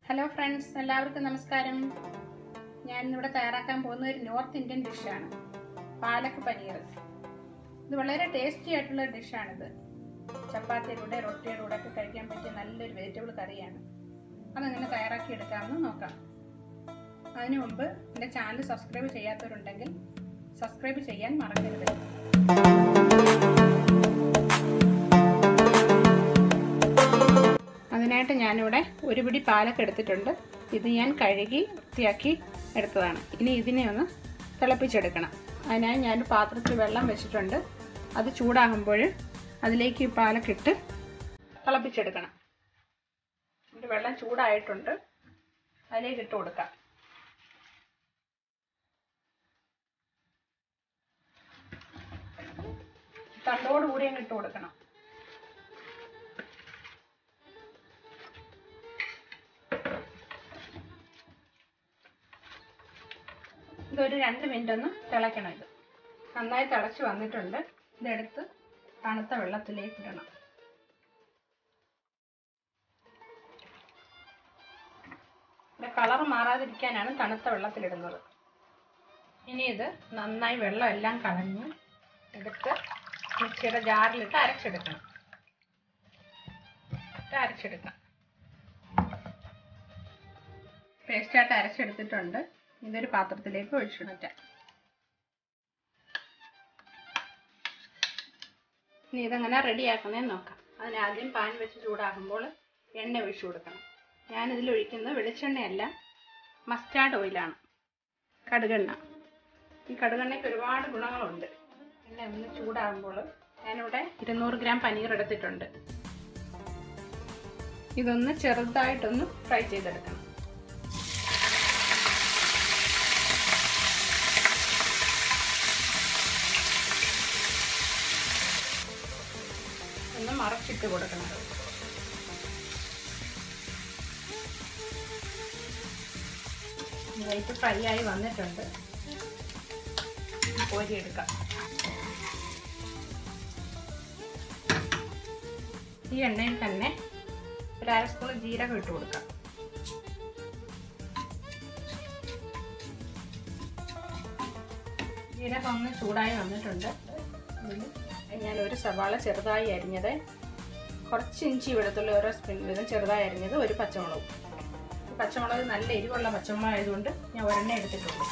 hello friends എല്ലാവർക്കും നമസ്കാരം ഞാൻ ഇന്നിവിടെ തയ്യാറാക്കാൻ പോകുന്ന ഒരു നോർത്ത് ഇന്ത്യൻ ഡിഷാണ് പാലക്ക് പനീർ ഇത് വളരെ ടേസ്റ്റി ആയിട്ടുള്ള ഡിഷാണിത് ചപ്പാത്തിയുടെ കൂടെ റൊട്ടിയുടെ കൂടെ ഒക്കെ കഴിക്കാൻ പറ്റിയ നല്ലൊരു വെജിറ്റബിൾ കറിയാണ് അതെങ്ങനെ തയ്യാറാക്കി എടുക്കാമെന്ന് നോക്കാം അതിനു മുമ്പ് എൻ്റെ ചാനൽ സബ്സ്ക്രൈബ് ചെയ്യാത്തവരുണ്ടെങ്കിൽ സബ്സ്ക്രൈബ് ചെയ്യാൻ മറക്കരുത് അതിനായിട്ട് ഞാനിവിടെ ഒരു പിടി പാലൊക്കെ എടുത്തിട്ടുണ്ട് ഇത് ഞാൻ കഴുകി വൃത്തിയാക്കി എടുത്തതാണ് ഇനി ഇതിനെ ഒന്ന് തിളപ്പിച്ചെടുക്കണം അതിനായി ഞാൻ പാത്രത്തിൽ വെള്ളം വെച്ചിട്ടുണ്ട് അത് ചൂടാകുമ്പോൾ അതിലേക്ക് ഈ പാലൊക്കെ ഇട്ട് തിളപ്പിച്ചെടുക്കണം ഒരു വെള്ളം ചൂടായിട്ടുണ്ട് അതിലേക്ക് ഇട്ട് കൊടുക്കാം തണ്ടോട് കൂടി അങ്ങ് ഇട്ട് കൊടുക്കണം ഇതൊരു രണ്ട് മിനിറ്റ് ഒന്ന് തിളയ്ക്കണം ഇത് നന്നായി തിളച്ച് വന്നിട്ടുണ്ട് ഇതെടുത്ത് തണുത്ത വെള്ളത്തിലേക്ക് ഇടണം ഇതിന്റെ കളർ മാറാതിരിക്കാനാണ് തണുത്ത വെള്ളത്തിലിടുന്നത് ഇനി ഇത് നന്നായി വെള്ളം എല്ലാം കളഞ്ഞ് എടുത്ത് മിക്സിയുടെ ജാറിലിട്ട് അരച്ചെടുക്കണം ഇട്ട് അരച്ചെടുക്കാം പേസ്റ്റായിട്ട് അരച്ചെടുത്തിട്ടുണ്ട് ഇതൊരു പാത്രത്തിലേക്ക് ഒഴിച്ചിടറ്റാം ഇനി ഇതെങ്ങനെ റെഡിയാക്കുന്നതെന്ന് നോക്കാം അതിന് ആദ്യം പാൻ വെച്ച് ചൂടാകുമ്പോൾ എണ്ണ ഒഴിച്ചു കൊടുക്കണം ഞാനിതിൽ ഒഴിക്കുന്നത് വെളിച്ചെണ്ണയല്ല മസ്റ്റാർഡ് ഓയിലാണ് കടുകെണ്ണ ഈ കടുകെണ്ണയ്ക്ക് ഒരുപാട് ഗുണങ്ങളുണ്ട് എണ്ണ ഒന്ന് ചൂടാകുമ്പോൾ ഞാനിവിടെ ഇരുന്നൂറ് ഗ്രാം പനീർ എടുത്തിട്ടുണ്ട് ഇതൊന്ന് ചെറുതായിട്ടൊന്ന് ഫ്രൈ ചെയ്തെടുക്കണം ഒന്ന് മറച്ചിട്ട് കൊടുക്കണം വൈറ്റ് ഫ്രൈ ആയി വന്നിട്ടുണ്ട് കോരിയെടുക്കാം ഈ എണ്ണയിൽ തന്നെ ഒരു അര സ്പൂൺ ജീരകം ഇട്ട് കൊടുക്കാം ജീരകം ഒന്ന് ചൂടായി വന്നിട്ടുണ്ട് ഞാൻ ഒരു സവാള ചെറുതായി അരിഞ്ഞത് കുറച്ച് ഇഞ്ചി വെളുത്തുള്ളി ഓരോ സ്പൂൺ വീതം ചെറുതായി അരിഞ്ഞത് ഒരു പച്ചമുളകും പച്ചമുളക് നല്ല എരിവുള്ള പച്ചമുളക് ആയതുകൊണ്ട് ഞാൻ ഒരെണ്ണ എടുത്തിട്ടുണ്ട്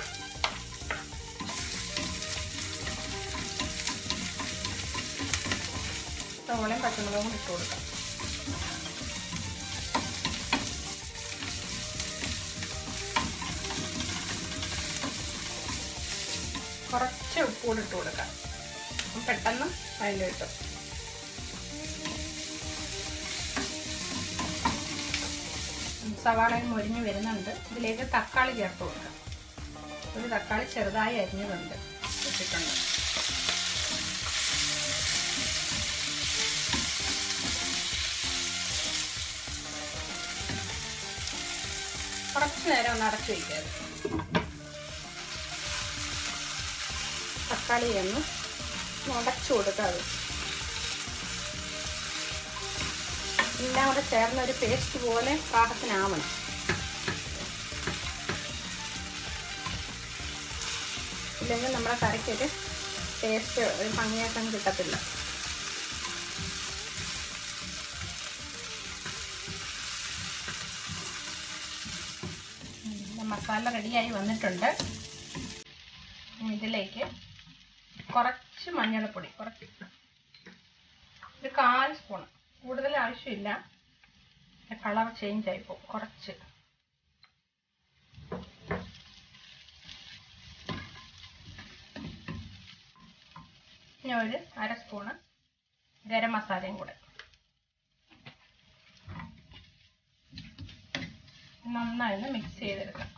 സവോളയും പച്ചമുളകും ഇട്ട് കൊടുക്കാം കുറച്ച് ഉപ്പ് കൂടി ഇട്ട് കൊടുക്കാം പെട്ടെന്ന് അതിൻ്റെ കിട്ടും സവാളയും മൊരിഞ്ഞ് വരുന്നുണ്ട് ഇതിലേക്ക് തക്കാളി ചേർത്ത് കൊടുക്കാം ഒരു തക്കാളി ചെറുതായി അരിഞ്ഞതുണ്ട് ഇട്ടിട്ടുണ്ട് കുറച്ച് നേരം ഒന്ന് അടച്ചു വയ്ക്കാതെ തക്കാളി ഒന്ന് ഉടച്ചു കൊടുക്കാതെ എല്ലാം കൂടെ ചേർന്ന ഒരു പേസ്റ്റ് പോലെ പാകത്തിനാവണം ഇല്ലെങ്കിൽ നമ്മുടെ കറിക്കൊരു ടേസ്റ്റ് ഒരു ഭംഗിയാക്കാൻ കിട്ടത്തില്ല മസാല റെഡിയായി വന്നിട്ടുണ്ട് ഇതിലേക്ക് കുറച്ച് മഞ്ഞൾപ്പൊടി കുറച്ച് ഒരു കാൽ സ്പൂൺ കൂടുതൽ ആവശ്യമില്ല കളർ ചേഞ്ച് ആയിപ്പോവും കുറച്ച് ഇനി ഒരു അര സ്പൂണ് ഗരം മസാലയും കൂടെ നന്നായി ഒന്ന് മിക്സ് ചെയ്തെടുക്കാം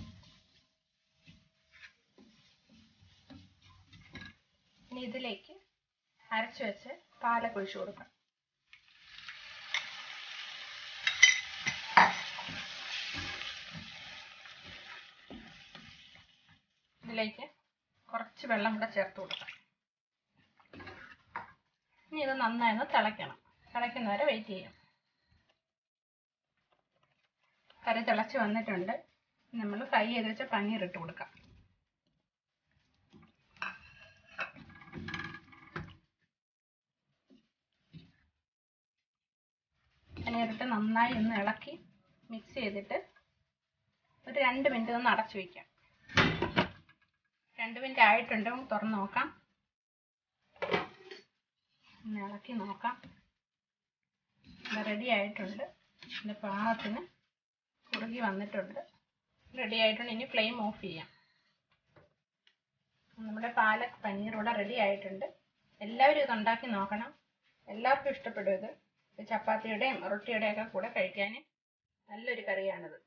ഇനി ഇതിലേക്ക് അരച്ചു വെച്ച് പാലൊക്കെ ഒഴിച്ചു കൊടുക്കാം ഇതിലേക്ക് കുറച്ച് വെള്ളം കൂടെ ചേർത്ത് കൊടുക്കാം ഇനി ഇത് നന്നായി ഒന്ന് തിളയ്ക്കണം തിളയ്ക്കുന്നവരെ വെയിറ്റ് ചെയ്യാം കറി തിളച്ച് വന്നിട്ടുണ്ട് നമ്മൾ ഫ്രൈ ചെയ്ത് വെച്ച പനീർ ഇട്ട് കൊടുക്കാം പനീറിട്ട് നന്നായി ഒന്ന് ഇളക്കി മിക്സ് ചെയ്തിട്ട് ഒരു രണ്ട് മിനിറ്റ് ഒന്ന് അടച്ചു വയ്ക്കാം രണ്ട് മിനിറ്റ് ആയിട്ടുണ്ട് നമുക്ക് തുറന്ന് നോക്കാം ഒന്ന് ഇളക്കി നോക്കാം ഇത് റെഡി ആയിട്ടുണ്ട് ഇതിൻ്റെ പാകത്തിന് കുറുകി വന്നിട്ടുണ്ട് റെഡി ആയിട്ടുണ്ട് ഇനി ഫ്ലെയിം ഓഫ് ചെയ്യാം നമ്മുടെ പാലക് പനീർ ഇവിടെ റെഡി ആയിട്ടുണ്ട് എല്ലാവരും ഇത് ഉണ്ടാക്കി നോക്കണം എല്ലാവർക്കും ഇഷ്ടപ്പെടും ഇത് ഇത് ചപ്പാത്തിയുടെയും റൊട്ടിയുടെയും ഒക്കെ കൂടെ കഴിക്കാൻ നല്ലൊരു കറിയാണിത്